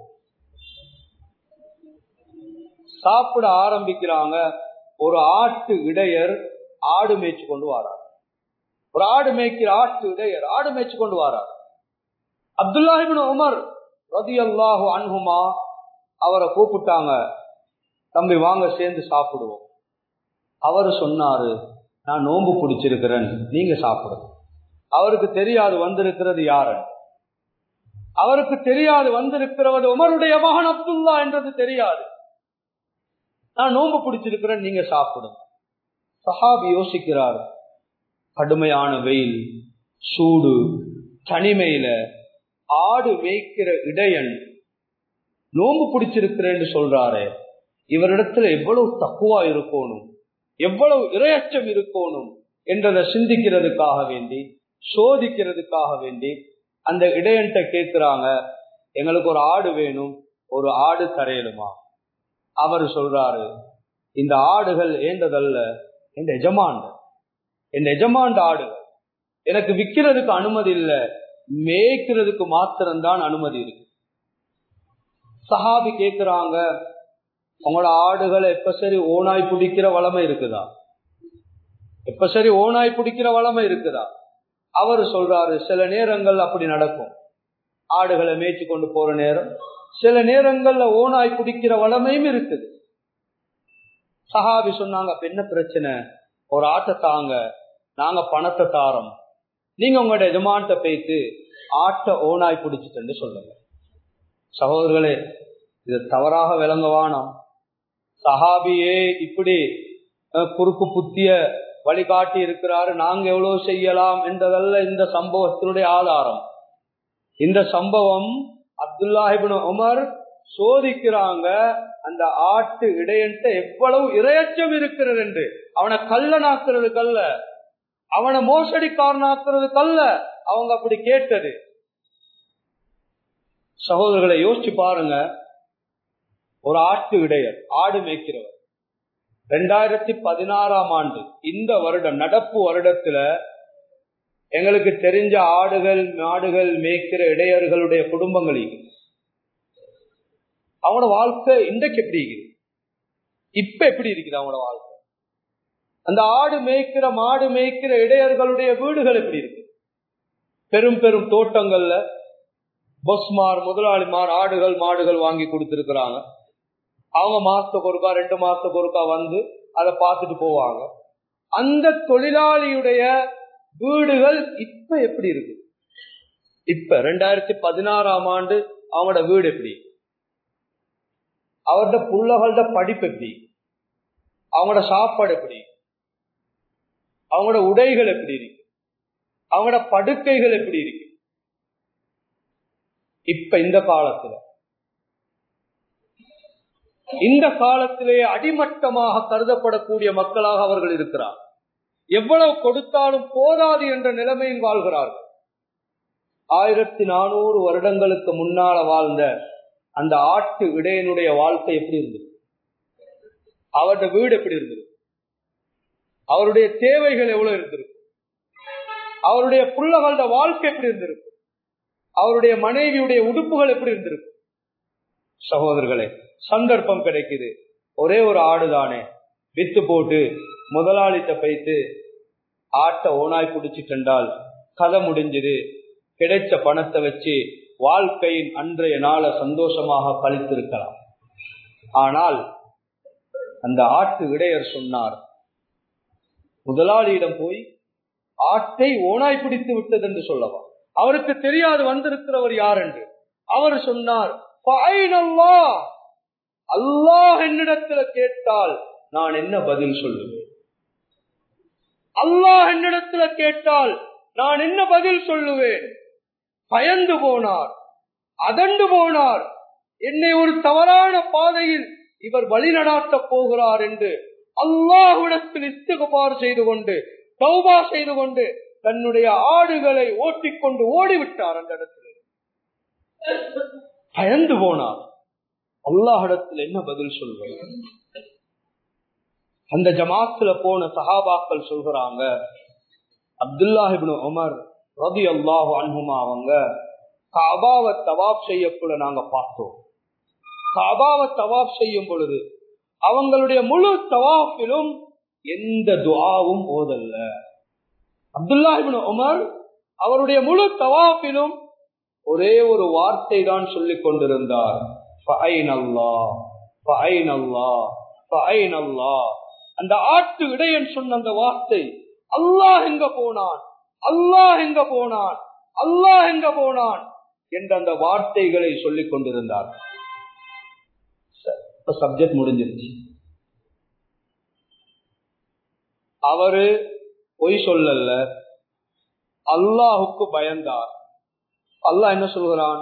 சாப்பிட ஆரம்பிக்கிறாங்க ஒரு ஆட்டு இடையர் ஆடு மேய்ச்சி கொண்டு வரார் ஒரு ஆடு மேய்க்கிற ஆட்டு இடையர் ஆடு மேய்ச்சி கொண்டு வரார் அப்துல்லாஹிபின் உமர் ரதி அல்லாஹு அன்ஹுமா அவரை கூப்பிட்டாங்க தம்பி வாங்க சேர்ந்து சாப்பிடுவோம் அவரு சொன்னாரு நான் நோன்பு பிடிச்சிருக்கிறேன் நீங்க சாப்பிடுங்க அவருக்கு தெரியாது வந்திருக்கிறது யாரு அவருக்கு தெரியாது வந்திருக்கிறது உமருடைய மகன் அப்துல்லா என்றது தெரியாது நான் நோன்பு பிடிச்சிருக்கிறேன் நீங்க சாப்பிடுங்க சஹாபி யோசிக்கிறார் கடுமையான வெயில் சூடு தனிமையில ஆடு மேய்க்கிற இடையன் நோன்பு பிடிச்சிருக்கிறேன்னு சொல்றாரு இவரிடத்துல எவ்வளவு தக்குவா இருக்கணும் எவ்வளவு இரையச்சம் இருக்கணும் என்றதை சிந்திக்கிறதுக்காக வேண்டி சோதிக்கிறதுக்காக வேண்டி அந்த இடையன்ட்ட கேட்கிறாங்க எங்களுக்கு ஒரு ஆடு வேணும் ஒரு ஆடு தரையிலுமா அவர் சொல்றாரு இந்த ஆடுகள் ஏண்டதல்ல என் எஜமான் என் எஜமான் ஆடுகள் எனக்கு விற்கிறதுக்கு அனுமதி இல்லை மேய்க்கிறதுக்கு மாத்திரம்தான் அனுமதி இருக்கு சஹாபி கேக்குறாங்க உங்களோட ஆடுகளை எப்ப சரி ஓனாய் பிடிக்கிற வளமை இருக்குதா எப்ப சரி ஓனாய் பிடிக்கிற வளமை இருக்குதா அவரு சொல்றாரு சில நேரங்கள் அப்படி நடக்கும் ஆடுகளை மேய்ச்சி கொண்டு போற நேரம் சில நேரங்கள்ல ஓனாய் பிடிக்கிற வளமையும் இருக்குது சஹாபி சொன்னாங்க அப்ப என்ன பிரச்சனை ஒரு ஆட்டை தாங்க நாங்க பணத்தை தாரோம் நீங்க உங்களோட எஜமான்ட்ட போயிட்டு ஆட்டை ஓனாய் பிடிச்சிட்டு சொல்லுங்க சகோதரர்களே இது தவறாக விளங்கவானோம் சஹாபியே இப்படி குறுக்கு புத்திய வழிகாட்டி இருக்கிறாரு நாங்க எவ்வளவு செய்யலாம் என்றதல்ல இந்த சம்பவத்தினுடைய ஆதாரம் இந்த சம்பவம் அப்துல்லாஹிபின் உமர் சோதிக்கிறாங்க அந்த ஆட்டு இடையன்ட்ட எவ்வளவு இரையச்சம் இருக்கிறது என்று அவனை கல்லனாக்குறது கல்ல அவனை மோசடிக்காரனாக்குறது கல்ல அவங்க அப்படி கேட்டது சகோதரர்களை யோசிச்சு பாருங்க ஒரு ஆட்டு இடையர் ஆடு மேய்க்கிறவர் ரெண்டாயிரத்தி பதினாறாம் ஆண்டு இந்த வருடம் நடப்பு வருடத்துல எங்களுக்கு தெரிஞ்ச ஆடுகள் மாடுகள் மேய்க்கிற இடையர்களுடைய குடும்பங்கள் அவனோட வாழ்க்கை இன்றைக்கு எப்படி இருக்குது இப்ப எப்படி இருக்குது அவனோட வாழ்க்கை அந்த ஆடு மேய்க்கிற மாடு மேய்க்கிற இடையர்களுடைய வீடுகள் எப்படி இருக்கு பெரும் பெரும் தோட்டங்கள்ல பொஸ்மார் முதலாளிமார் ஆடுகள் மாடுகள் வாங்கி கொடுத்திருக்கிறாங்க அவங்க மாசத்துக்கு ஒருக்கா ரெண்டு மாசத்துக்கு ஒருக்கா வந்து அதை பார்த்துட்டு போவாங்க அந்த தொழிலாளியுடைய வீடுகள் இப்ப எப்படி இருக்கு இப்ப ரெண்டாயிரத்தி பதினாறாம் ஆண்டு அவங்களோட வீடு எப்படி அவரோட புள்ளகளோட படிப்பு எப்படி அவங்களோட சாப்பாடு எப்படி அவங்களோட உடைகள் எப்படி இருக்கு அவங்களோட படுக்கைகள் எப்படி இருக்கு இப்ப இந்த காலத்துல இந்த காலத்திலே அடிமட்டமாக கருதப்படக்கூடிய மக்களாக அவர்கள் இருக்கிறார் எவ்வளவு கொடுத்தாலும் போதாது என்ற நிலைமையில் வாழ்கிறார்கள் ஆயிரத்தி நானூறு வருடங்களுக்கு முன்னால வாழ்ந்த அந்த ஆட்டு இடையனுடைய வாழ்க்கை எப்படி இருந்தது அவருடைய வீடு எப்படி இருந்தது அவருடைய தேவைகள் எவ்வளவு இருந்திருக்கு அவருடைய புள்ளகளோட வாழ்க்கை எப்படி இருந்திருக்கு அவருடைய மனைவியுடைய உடுப்புகள் எப்படி இருந்திருக்கு சகோதரர்களே சந்தர்ப்பம் கிடைக்குது ஒரே ஒரு ஆடுதானே வித்து போட்டு முதலாளித்த பைத்து ஆட்டை ஓனாய் குடிச்சிட்டென்றால் கதை முடிஞ்சது கிடைச்ச பணத்தை வச்சு வாழ்க்கையின் அன்றைய நாளை சந்தோஷமாக கழித்திருக்கலாம் ஆனால் அந்த ஆட்டு இடையர் சொன்னார் முதலாளியிடம் போய் ஆட்டை ஓனாய் பிடித்து விட்டது என்று சொல்லவா அவருக்கு தெரியாது வந்திருக்கிறவர் யார் என்று அவர் சொன்னார் அல்லாஹ் என்னிடத்துல கேட்டால் நான் என்ன பதில் சொல்லுவேன் அல்லாஹ் என்னிடத்துல கேட்டால் நான் என்ன பதில் சொல்லுவேன் பயந்து போனார் அதண்டு போனார் என்னை ஒரு தவறான பாதையில் இவர் வழிநடாத்த போகிறார் என்று அல்லாஹ்விடத்தில் இஸ்துகபார் செய்து கொண்டு தௌபா செய்து கொண்டு தன்னுடைய ஆடுகளை ஓட்டிக்கொண்டு ஓடிவிட்டார் அந்த இடத்துல பயந்து போனார் அல்லாஹிடத்தில் என்ன பதில் சொல்வது அந்த ஜமாத்துல போன சஹாபாக்கள் சொல்கிறாங்க அப்துல்லாஹிபின் உமர் ரதி அல்லாஹு அன்ஹுமா அவங்க காபாவை தவாப் செய்யக்குள்ள நாங்க பார்த்தோம் காபாவை தவாப் செய்யும் பொழுது அவங்களுடைய முழு தவாப்பிலும் எந்த துவாவும் ஓதல்ல அப்துல்லாஹிபின் உமர் அவருடைய முழு தவாப்பிலும் ஒரே ஒரு வார்த்தை தான் சொல்லிக் கொண்டிருந்தார் அந்த ஆட்டு இடையன் சொன்ன அந்த வார்த்தை அல்லாஹ் எங்க போனான் அல்லாஹ் எங்க போனான் அல்லாஹ் எங்க போனான் என்ற அந்த வார்த்தைகளை சொல்லிக் கொண்டிருந்தார் சப்ஜெக்ட் முடிஞ்சிருச்சு அவரு பொய் சொல்லல அல்லாஹுக்கு பயந்தார் அல்லாஹ் என்ன சொல்கிறான்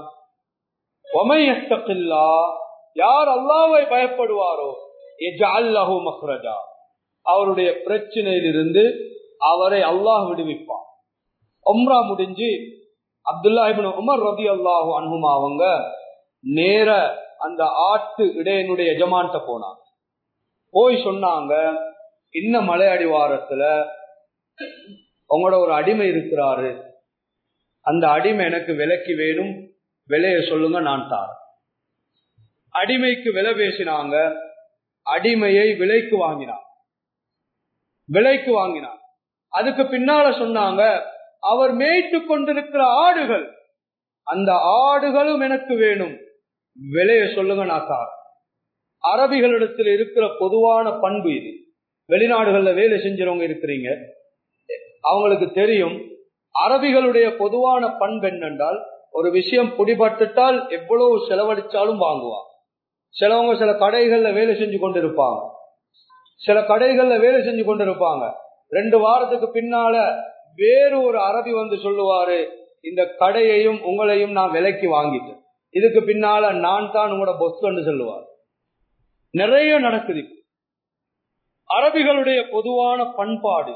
யார் அல்லாவை பயப்படுவாரோ மஹ்ரஜா அவருடைய பிரச்சனையிலிருந்து அவரை அல்லாஹ் விடுவிப்பான் ஒம்ரா முடிஞ்சு அப்துல்லாஹிபின் உமர் ரதி அல்லாஹு அனுமா அவங்க நேர அந்த ஆட்டு இடையனுடைய எஜமான்ட்ட போனாங்க போய் சொன்னாங்க இன்ன மலை அடிவாரத்துல உங்களோட ஒரு அடிமை இருக்கிறாரு அந்த அடிமை எனக்கு விலைக்கு வேணும் விலைய சொல்லுங்க நான் தாரேன் அடிமைக்கு விலை பேசினாங்க அடிமையை விலைக்கு வாங்கினான் விலைக்கு வாங்கினான் அதுக்கு பின்னால சொன்னாங்க அவர் மேய்த்து கொண்டிருக்கிற ஆடுகள் அந்த ஆடுகளும் எனக்கு வேணும் விலைய சொல்லுங்க நான் தாரேன் அரபிகளிடத்தில் இருக்கிற பொதுவான பண்பு இது வெளிநாடுகள்ல வேலை செஞ்சவங்க இருக்கிறீங்க அவங்களுக்கு தெரியும் அரபிகளுடைய பொதுவான பண்பு என்னென்றால் ஒரு விஷயம் பிடிபட்டுட்டால் எவ்வளவு செலவழிச்சாலும் வாங்குவாங்க சிலவங்க சில கடைகள்ல வேலை செஞ்சு கொண்டு இருப்பாங்க சில கடைகள்ல வேலை செஞ்சு கொண்டு இருப்பாங்க ரெண்டு வாரத்துக்கு பின்னால வேறு ஒரு அரபி வந்து சொல்லுவாரு இந்த கடையையும் உங்களையும் நான் விலைக்கு வாங்கிட்டேன் இதுக்கு பின்னால நான் தான் உங்களோட பொஸ்ன்னு சொல்லுவார் நிறைய நடக்குது அரபிகளுடைய பொதுவான பண்பாடு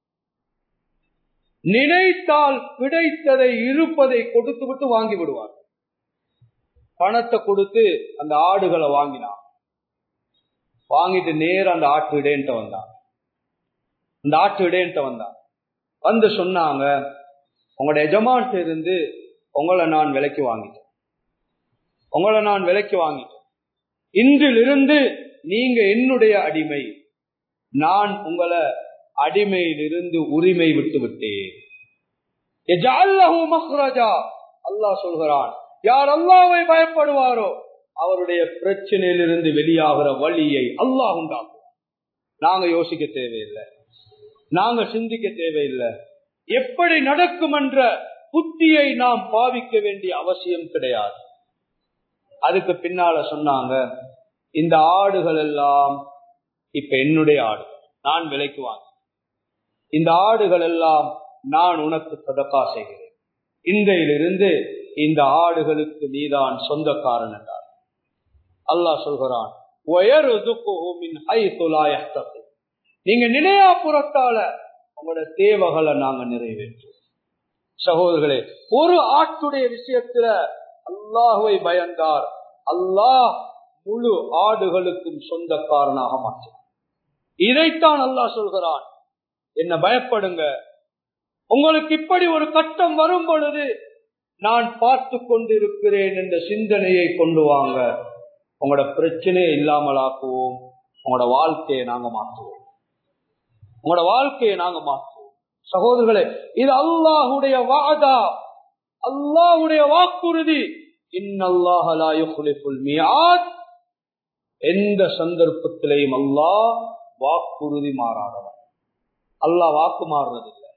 நினைத்தால் கிடைத்ததை இருப்பதை கொடுத்து விட்டு வாங்கி விடுவார் பணத்தை கொடுத்து அந்த ஆடுகளை வாங்கினான் வாங்கிட்டு நேரம் அந்த ஆட்டு இடையன்ட்ட வந்தான் அந்த ஆட்டு இடையன்ட்ட வந்தான் வந்து சொன்னாங்க உங்களோட எஜமான்ட்ட இருந்து உங்களை நான் விலைக்கு வாங்கிட்டேன் உங்களை நான் விலைக்கு வாங்கிட்டேன் இன்றிலிருந்து நீங்க என்னுடைய அடிமை நான் உங்களை அடிமையிலிருந்து உரிமை விட்டு விட்டேன் அல்லாஹ் சொல்கிறான் யார் அல்லாவை பயப்படுவாரோ அவருடைய பிரச்சனையிலிருந்து வெளியாகிற வழியை அல்லாஹ் உண்டாக்குவார் நாங்க யோசிக்க தேவையில்லை நாங்க சிந்திக்க தேவையில்லை எப்படி நடக்கும் என்ற புத்தியை நாம் பாவிக்க வேண்டிய அவசியம் கிடையாது அதுக்கு பின்னால சொன்னாங்க இந்த ஆடுகள் எல்லாம் இப்ப என்னுடைய ஆடு நான் விலைக்கு வாங்க இந்த ஆடுகள் எல்லாம் நான் உனக்கு சதக்கா செய்கிறேன் இன்றையிலிருந்து இந்த ஆடுகளுக்கு நீதான் சொந்தக்காரன் என்றார் அல்லாஹ் சொல்கிறான் நீங்க நினையா புறத்தால உங்களோட தேவைகளை நாங்க நிறைவேற்றுவோம் சகோதரர்களே ஒரு ஆட்டுடைய விஷயத்துல அல்லாஹுவை பயந்தார் அல்லாஹ் முழு ஆடுகளுக்கும் சொந்தக்காரனாக மாற்றினார் இதைத்தான் அல்லாஹ் சொல்கிறான் என்ன பயப்படுங்க உங்களுக்கு இப்படி ஒரு கட்டம் வரும் பொழுது நான் பார்த்து கொண்டிருக்கிறேன் என்ற சிந்தனையை கொண்டு வாங்க உங்களோட பிரச்சனையை இல்லாமல் ஆக்குவோம் உங்களோட வாழ்க்கையை நாங்க மாற்றுவோம் உங்களோட வாழ்க்கையை நாங்க மாற்றுவோம் சகோதரர்களே இது அல்லாஹுடைய வாதா அல்லாஹுடைய வாக்குறுதி எந்த சந்தர்ப்பத்திலையும் அல்லாஹ் வாக்குறுதி மாறாதவன் அல்லாஹ் வாக்கு மாறுறதில்லை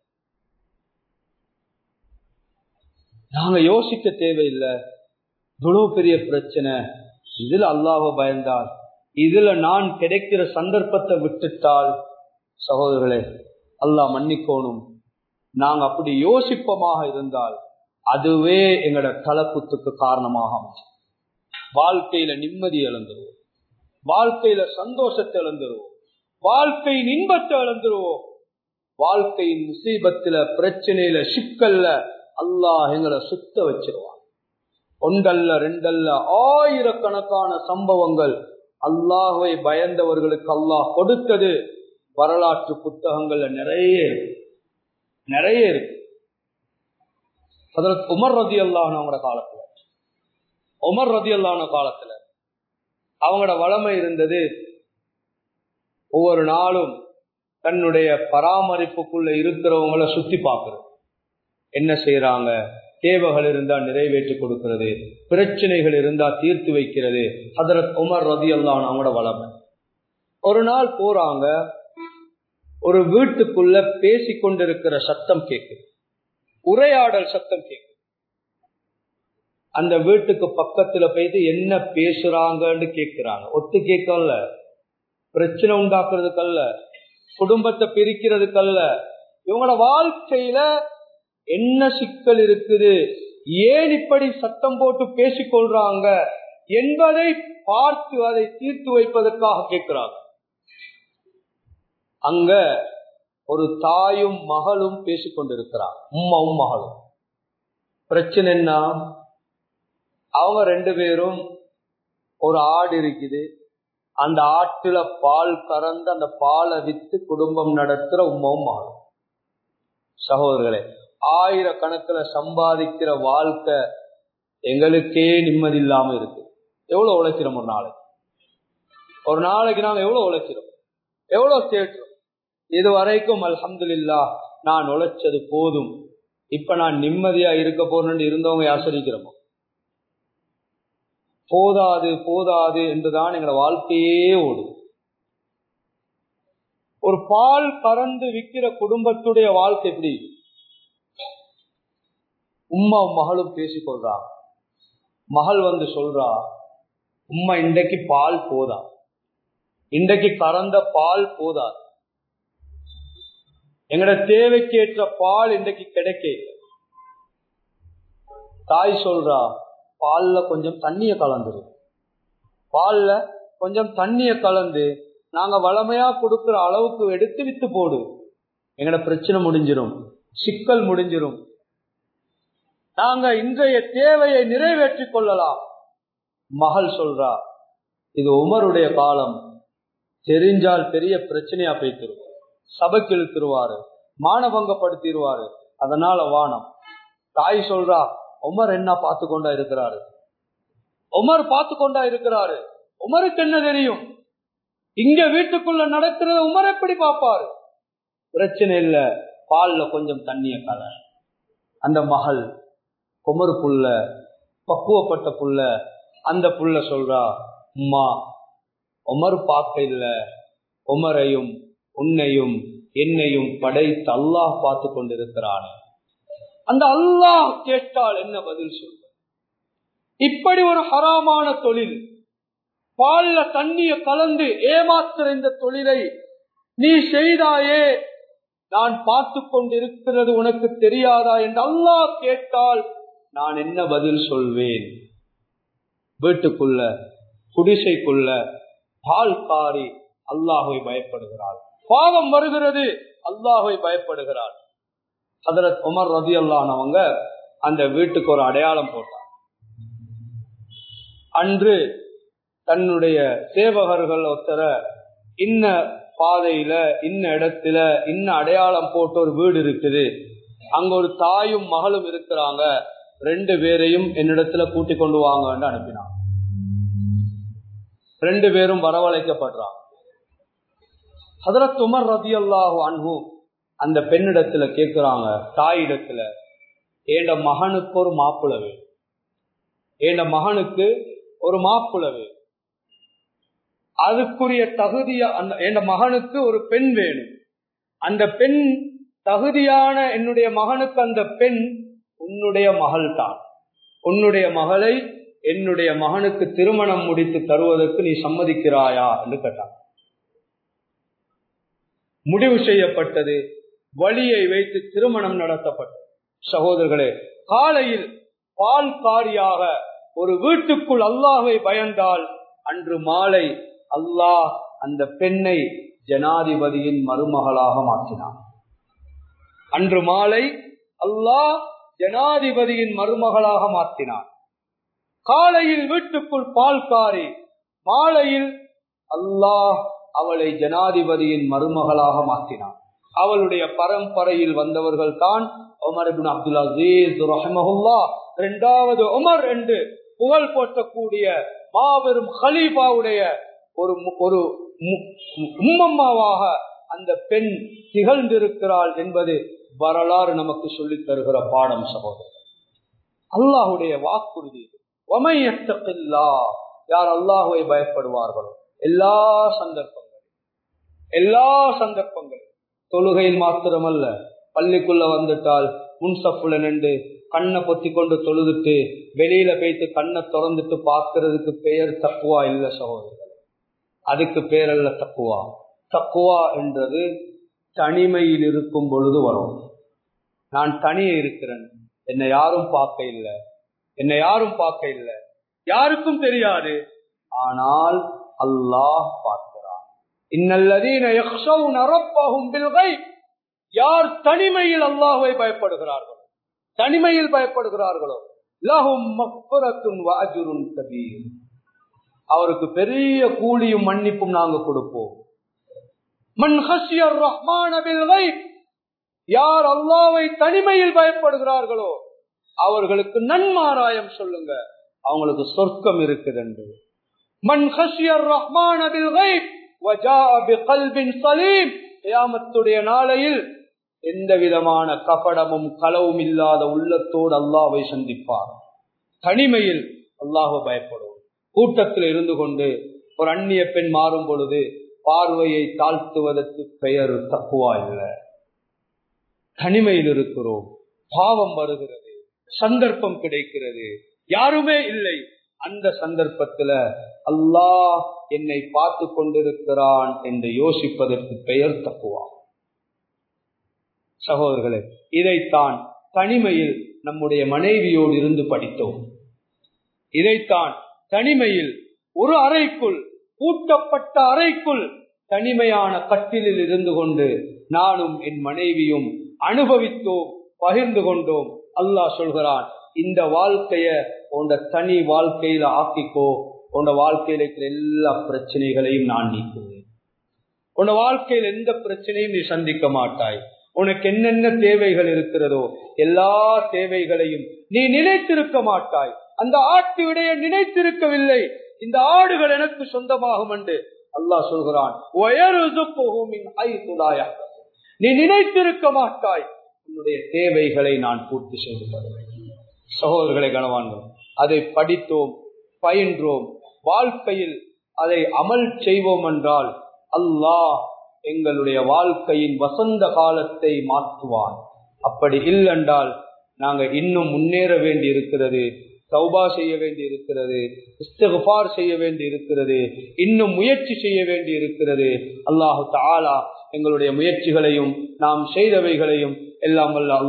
நாங்க யோசிக்க தேவையில்லை இவ்வளவு பெரிய பிரச்சனை இதுல அல்லாஹ பயந்தால் இதுல நான் கிடைக்கிற சந்தர்ப்பத்தை விட்டுட்டால் சகோதரர்களே அல்லாஹ் மன்னிக்கோணும் நாங்க அப்படி யோசிப்பமாக இருந்தால் அதுவே எங்களோட கலப்புத்துக்கு காரணமாக அமைச்சு வாழ்க்கையில நிம்மதி இழந்துருவோம் வாழ்க்கையில சந்தோஷத்தை இழந்துருவோம் வாழ்க்கையின் இன்பத்தை இழந்துருவோம் வாழ்க்கையின் முசீபத்துல பிரச்சனையில சிக்கல்ல அல்லாஹ் எங்களை சுத்த வச்சிருவான் ஒன்றல்ல ரெண்டல்ல ஆயிரக்கணக்கான சம்பவங்கள் அல்லாஹுவை பயந்தவர்களுக்கு அல்லாஹ் கொடுத்தது வரலாற்று புத்தகங்கள்ல நிறைய இருக்கு நிறைய இருக்கு அதற்கு உமர் ரதி அல்லாஹனோட காலத்துல உமர் ரதி அல்லான காலத்துல அவங்களோட வளமை இருந்தது ஒவ்வொரு நாளும் தன்னுடைய பராமரிப்புக்குள்ள இருக்கிறவங்கள சுத்தி பார்க்கறது என்ன செய்யறாங்க தேவைகள் இருந்தா நிறைவேற்றி கொடுக்கிறது பிரச்சனைகள் இருந்தா தீர்த்து வைக்கிறது அதற்கு உமர் ரதி அல்லான் அவங்களோட வளமை ஒரு நாள் போறாங்க ஒரு வீட்டுக்குள்ள பேசி கொண்டிருக்கிற சத்தம் கேட்குது உரையாடல் சத்தம் கேட்குது அந்த வீட்டுக்கு பக்கத்துல போயிட்டு என்ன பேசுறாங்கன்னு கேட்கிறாங்க ஒத்து கேட்கல பிரச்சனை உண்டாக்குறதுக்கல்ல குடும்பத்தை பிரிக்கிறதுக்கல்ல இவங்களோட வாழ்க்கையில என்ன சிக்கல் இருக்குது ஏன் இப்படி சத்தம் போட்டு பேசிக்கொள்றாங்க என்பதை பார்த்து அதை தீர்த்து வைப்பதற்காக கேட்கிறாங்க அங்க ஒரு தாயும் மகளும் பேசிக்கொண்டிருக்கிறார் உம்மாவும் மகளும் பிரச்சனை என்ன அவங்க ரெண்டு பேரும் ஒரு ஆடு இருக்குது அந்த ஆட்டுல பால் கறந்து அந்த பாலை வித்து குடும்பம் நடத்துற உம்மாவும் மகளும் சகோதரர்களே ஆயிரக்கணக்கில் சம்பாதிக்கிற வாழ்க்கை எங்களுக்கே நிம்மதி இல்லாம இருக்கு எவ்வளவு உழைக்கிறோம் ஒரு நாளைக்கு ஒரு நாளைக்கு நாங்க எவ்வளவு உழைக்கிறோம் எவ்வளவு கேட்டோம் இது வரைக்கும் அல்ஹம்துல்லா நான் உழைச்சது போதும் இப்ப நான் நிம்மதியா இருக்க போறேன்னு இருந்தவங்க யாசரிக்கிறோமோ போதாது போதாது என்றுதான் எங்களோட வாழ்க்கையே ஓடும் ஒரு பால் பறந்து விற்கிற குடும்பத்துடைய வாழ்க்கை எப்படி உம்மா மகளும் பேசிக்கொள்றா மகள் வந்து சொல்றா உம்மா இன்றைக்கு பால் போதா இன்றைக்கு கறந்த பால் போதா எங்கட தேவைக்கேற்ற பால் இன்றைக்கு கிடைக்க தாய் சொல்றா பால்ல கொஞ்சம் தண்ணிய கலந்துரு பால்ல கொஞ்சம் தண்ணிய கலந்து நாங்க வளமையா கொடுக்கிற அளவுக்கு எடுத்து வித்து போடு எங்கட பிரச்சனை முடிஞ்சிரும் சிக்கல் முடிஞ்சிரும் நாங்க இன்றைய தேவையை நிறைவேற்றி கொள்ளலாம் மகள் சொல்றா இது உமருடைய காலம் தெரிஞ்சால் பெரிய பிரச்சனையா போய்த்திரும் சபைக்கு இழுத்துருவாரு மானபங்கப்படுத்திடுவாரு அதனால வானம் தாய் சொல்றா உமர் என்ன பார்த்து கொண்டா இருக்கிறாரு உமர் பார்த்து கொண்டா இருக்கிறாரு உமருக்கு என்ன தெரியும் இங்க வீட்டுக்குள்ள நடக்கிறது உமர் எப்படி பார்ப்பாரு பிரச்சனை இல்ல பால்ல கொஞ்சம் தண்ணிய கல அந்த மகள் குமரு புள்ள பக்குவப்பட்ட புள்ள அந்த புள்ள சொல்றா உம்மா உமர் பார்க்க இல்ல உமரையும் உன்னையும் என்னையும் படைத்து அல்லாஹ் பார்த்து கொண்டிருக்கிறான் அந்த அல்லாஹ் கேட்டால் என்ன பதில் சொல்ற இப்படி ஒரு ஹராமான தொழில் பால்ல தண்ணிய கலந்து ஏமாத்துற இந்த தொழிலை நீ செய்தாயே நான் பார்த்து கொண்டிருக்கிறது உனக்கு தெரியாதா என்று அல்லாஹ் கேட்டால் நான் என்ன பதில் சொல்வேன் வீட்டுக்குள்ள குடிசைக்குள்ள பால் காரி அல்லாஹை பயப்படுகிறாள் பாவம் வருகிறது அல்லாஹை பயப்படுகிறாள் ஹதரத் உமர் ரதி அல்லானவங்க அந்த வீட்டுக்கு ஒரு அடையாளம் போட்டார் அன்று தன்னுடைய சேவகர்கள் ஒருத்தர இன்ன பாதையில இன்ன இடத்துல இன்ன அடையாளம் போட்ட ஒரு வீடு இருக்குது அங்க ஒரு தாயும் மகளும் இருக்கிறாங்க ரெண்டு பேரையும் என்னிடத்துல கூட்டி கொண்டு வாங்கன்னு அனுப்பினான் ரெண்டு பேரும் வரவழைக்கப்படுறாங்க ஹதரத் உமர் ரதி அல்லாஹு அன்பு அந்த பெண்ணிடத்துல கேட்கிறாங்க தாயிடத்துல ஏண்ட மகனுக்கு ஒரு மாப்பிள வேணும் ஏண்ட மகனுக்கு ஒரு மாப்பிள வேணும் அதுக்குரிய தகுதியா அந்த என் மகனுக்கு ஒரு பெண் வேணும் அந்த பெண் தகுதியான என்னுடைய மகனுக்கு அந்த பெண் உன்னுடைய மகள் தான் உன்னுடைய மகளை என்னுடைய மகனுக்கு திருமணம் முடித்து தருவதற்கு நீ சம்மதிக்கிறாயா என்று கேட்டான் முடிவு செய்யப்பட்டது வழியை வைத்து திருமணம் நடத்தப்பட்டது சகோதரர்களே காலையில் பால்காரியாக ஒரு வீட்டுக்குள் அல்லாஹை பயந்தால் அன்று மாலை அல்லாஹ் அந்த பெண்ணை ஜனாதிபதியின் மருமகளாக மாற்றினான் அன்று மாலை அல்லாஹ் ஜனாதிபதியின் மருமகளாக மாற்றினான் காலையில் வீட்டுக்குள் பால்காரி மாலையில் அல்லாஹ் அவளை ஜனாதிபதியின் மருமகளாக மாற்றினான் அவளுடைய பரம்பரையில் வந்தவர்கள் தான் உமர் அப்துல் அசீஸ் ரஹமஹுல்லா இரண்டாவது உமர் என்று புகழ் போற்றக்கூடிய மாபெரும் ஹலீஃபாவுடைய ஒரு ஒரு உம்மம்மாவாக அந்த பெண் திகழ்ந்திருக்கிறாள் என்பது வரலாறு நமக்கு சொல்லித் தருகிற பாடம் சகோதரர் அல்லாஹுடைய வாக்குறுதி யார் அல்லாஹுவை பயப்படுவார்களோ எல்லா சந்தர்ப்பங்களும் எல்லா சந்தர்ப்பங்களும் தொழுகையில் மாத்திரமல்ல பள்ளிக்குள்ள வந்துட்டால் முன்சப்புல நின்று கண்ணை பொத்தி கொண்டு தொழுதுட்டு வெளியில போயிட்டு கண்ணை திறந்துட்டு பார்க்கறதுக்கு பெயர் தக்குவா இல்ல சகோதரர்கள் அதுக்கு பேரல்ல தக்குவா தக்குவா என்றது தனிமையில் இருக்கும் பொழுது வரும் நான் தனியே இருக்கிறேன் என்னை யாரும் பார்க்க இல்லை என்னை யாரும் பார்க்க இல்லை யாருக்கும் தெரியாது ஆனால் அல்லாஹ் பார்க்கிறான் இன்னல்லதீன யார் தனிமையில் அல்லாஹுவை பயப்படுகிறார்களோ தனிமையில் பயப்படுகிறார்களோ அவருக்கு பெரிய கூலியும் மன்னிப்பும் நாங்க கொடுப்போம் யார் அல்லாவை தனிமையில் பயப்படுகிறார்களோ அவர்களுக்கு நன்மாராயம் சொல்லுங்க அவங்களுக்கு சொர்க்கம் இருக்குது என்று மன் ஹசியர் ரஹ்மான் கியாமத்துடைய நாளையில் எந்த விதமான கபடமும் களவும் இல்லாத உள்ளத்தோடு அல்லாவை சந்திப்பார் தனிமையில் அல்லாஹ பயப்படுவோம் கூட்டத்தில் இருந்து கொண்டு ஒரு அந்நிய பெண் மாறும் பொழுது பார்வையை தாழ்த்துவதற்கு பெயர் தக்குவா இல்லை தனிமையில் இருக்கிறோம் பாவம் வருகிறது சந்தர்ப்பம் கிடைக்கிறது யாருமே இல்லை அந்த சந்தர்ப்பத்துல அல்லாஹ் என்னை பார்த்து கொண்டிருக்கிறான் என்று யோசிப்பதற்கு பெயர் தக்குவா சகோதரர்களே இதைத்தான் தனிமையில் நம்முடைய மனைவியோடு இருந்து படித்தோம் இதைத்தான் தனிமையில் ஒரு அறைக்குள் பூட்டப்பட்ட அறைக்குள் தனிமையான கட்டிலில் இருந்து கொண்டு நானும் என் மனைவியும் அனுபவித்தோம் பகிர்ந்து கொண்டோம் அல்லாஹ் சொல்கிறான் இந்த வாழ்க்கைய உண்ட தனி வாழ்க்கையில ஆக்கிக்கோ உண்ட வாழ்க்கையில இருக்கிற எல்லா பிரச்சனைகளையும் நான் நீக்குவேன் உன்ன வாழ்க்கையில் எந்த பிரச்சனையும் நீ சந்திக்க மாட்டாய் உனக்கு என்னென்ன தேவைகள் இருக்கிறதோ எல்லா தேவைகளையும் நீ நினைத்திருக்க மாட்டாய் அந்த ஆட்டு விடைய நினைத்திருக்கவில்லை இந்த ஆடுகள் எனக்கு சொந்தமாகும் என்று அல்லாஹ் சொல்கிறான் நீ நினைத்திருக்க மாட்டாய் உன்னுடைய தேவைகளை நான் பூர்த்தி செய்து தருவேன் சகோதரர்களை கனவான்கள் அதை படித்தோம் பயின்றோம் வாழ்க்கையில் அதை அமல் செய்வோம் என்றால் அல்லாஹ் எங்களுடைய வாழ்க்கையின் வசந்த காலத்தை மாற்றுவான் அப்படி இல்லென்றால் நாங்க இன்னும் முன்னேற வேண்டி இருக்கிறது சௌபா செய்ய வேண்டி இருக்கிறது இஸ்தகுபார் செய்ய வேண்டி இருக்கிறது இன்னும் முயற்சி செய்ய வேண்டி இருக்கிறது அல்லாஹு தாலா எங்களுடைய முயற்சிகளையும் நாம் செய்தவைகளையும் எல்லாம் வல்ல